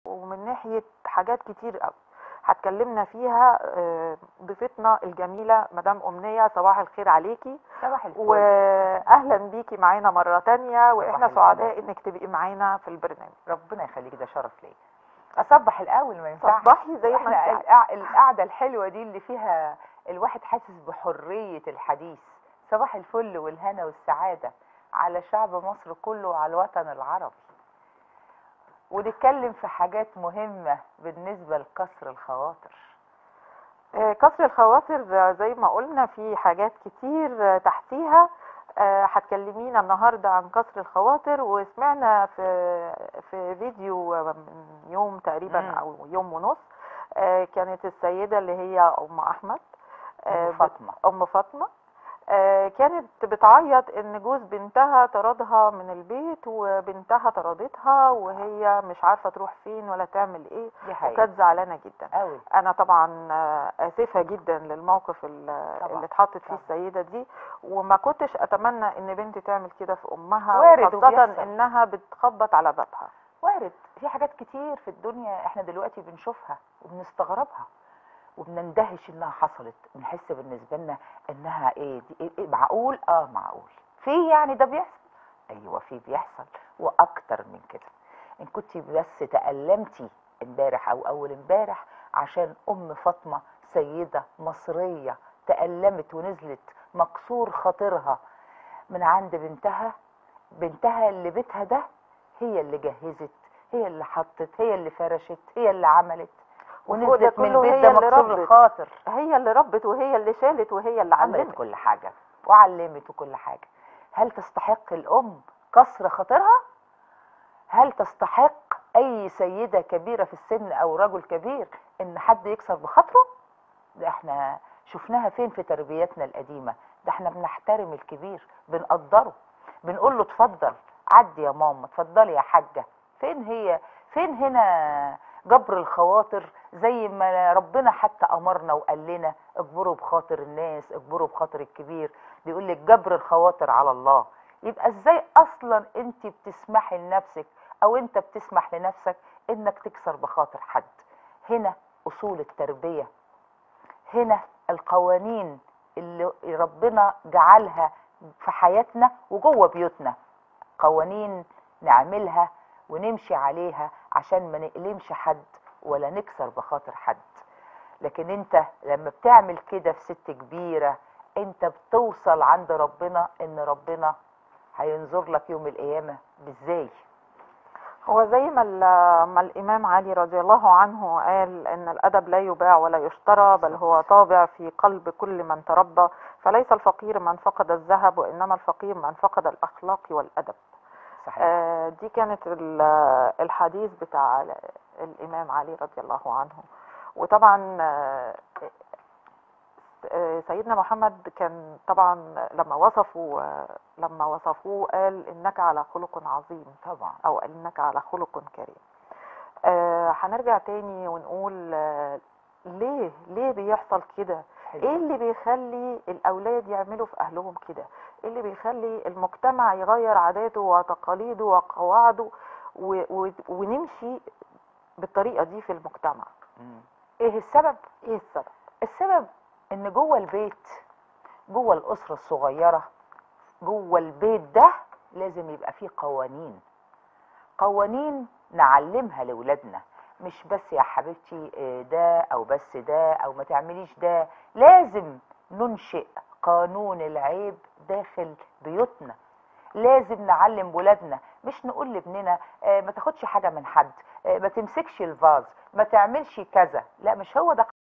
ومن ناحيه حاجات كتير قوي هتكلمنا فيها آه، ضيفتنا الجميله مدام امنيه صباح الخير عليكي صباح الفل واهلا بيكي معانا مره تانية واحنا صباح الهنا. سعداء انك تبقي معانا في البرنامج ربنا يخليك ده شرف ليا اصبح الاول ما ينفعش صبحي زي ما احنا انت القع- القعده الحلوه دي اللي فيها الواحد حاسس بحريه الحديث صباح الفل والهنا والسعاده على شعب مصر كله وعلى الوطن العربي ونتكلم في حاجات مهمه بالنسبه لكسر الخواطر آه، كسر الخواطر آه، زي ما قلنا في حاجات كتير آه، تحتيها آه، هتكلمينا النهارده عن كسر الخواطر وسمعنا في في فيديو آه، من يوم تقريبا مم. او يوم ونص آه، كانت السيده اللي هي ام احمد آه، أم فاطمه ام فاطمه آه، كانت بتعيط ان جوز بنتها طردها من البيت وبنتها طردتها وهي مش عارفه تروح فين ولا تعمل ايه دي حقيقه وكانت زعلانه جدا قوي انا طبعا آه، اسفه جدا للموقف ال- طبعاً، اللي اتحطت فيه طبعاً. السيده دي وما كنتش اتمنى ان بنتي تعمل كده في امها وارد خاصه وبيحصل. انها بتخبط على بابها وارد في حاجات كتير في الدنيا احنا دلوقتي بنشوفها وبنستغربها وبنندهش انها حصلت بنحس بالنسبه لنا انها ايه دي إيه, إيه معقول اه معقول في يعني ده بيحصل ايوه في بيحصل واكتر من كده ان كنت بس تألمتي امبارح او اول امبارح عشان ام فاطمه سيده مصريه تألمت ونزلت مكسور خاطرها من عند بنتها بنتها اللي بيتها ده هي اللي جهزت هي اللي حطت هي اللي فرشت هي اللي عملت وفوق ده ونزلت من كله البيت هي ده اللي مكسور ربت. الخاطر هي اللي ربت وهي اللي شالت وهي اللي عملت علمت كل حاجة وعلمت وكل حاجة هل تستحق الأم كسر خاطرها؟ هل تستحق أي سيدة كبيرة في السن أو رجل كبير إن حد يكسر بخاطره؟ ده احنا شفناها فين في تربيتنا القديمة ده احنا بنحترم الكبير بنقدره بنقول له اتفضل عدي يا ماما اتفضلي يا حاجة فين هي فين هنا جبر الخواطر زي ما ربنا حتى امرنا وقال لنا اجبروا بخاطر الناس اجبروا بخاطر الكبير بيقول لك جبر الخواطر على الله يبقى ازاي اصلا انت بتسمحي لنفسك او انت بتسمح لنفسك انك تكسر بخاطر حد هنا اصول التربيه هنا القوانين اللي ربنا جعلها في حياتنا وجوه بيوتنا قوانين نعملها ونمشي عليها عشان ما نألمش حد ولا نكسر بخاطر حد لكن انت لما بتعمل كده في ست كبيرة انت بتوصل عند ربنا ان ربنا هينظر لك يوم القيامة بازاي هو زي ما ال- ما الامام علي رضي الله عنه قال ان الادب لا يباع ولا يشترى بل هو طابع في قلب كل من تربى فليس الفقير من فقد الذهب وانما الفقير من فقد الاخلاق والادب صحيح آه، دي كانت ال- الحديث بتاع ال- الإمام علي رضي الله عنه وطبعا آه، آه، سيدنا محمد كان طبعا لما وصفوا آه، لما وصفوه قال إنك على خلق عظيم طبعا أو إنك على خلق كريم آه، هنرجع تاني ونقول آه، ليه ليه بيحصل كده حلو. ايه اللي بيخلي الاولاد يعملوا في اهلهم كده ايه اللي بيخلي المجتمع يغير عاداته وتقاليده وقواعده و... و... ونمشي بالطريقه دي في المجتمع مم. ايه السبب ايه السبب السبب ان جوه البيت جوه الاسره الصغيره جوه البيت ده لازم يبقى فيه قوانين قوانين نعلمها لاولادنا مش بس يا حبيبتي آه، ده او بس ده او ما تعمليش ده لازم ننشئ قانون العيب داخل بيوتنا لازم نعلم ولادنا مش نقول لابننا آه، ما تاخدش حاجه من حد آه، ما تمسكش الفاز ما تعملش كذا لا مش هو ده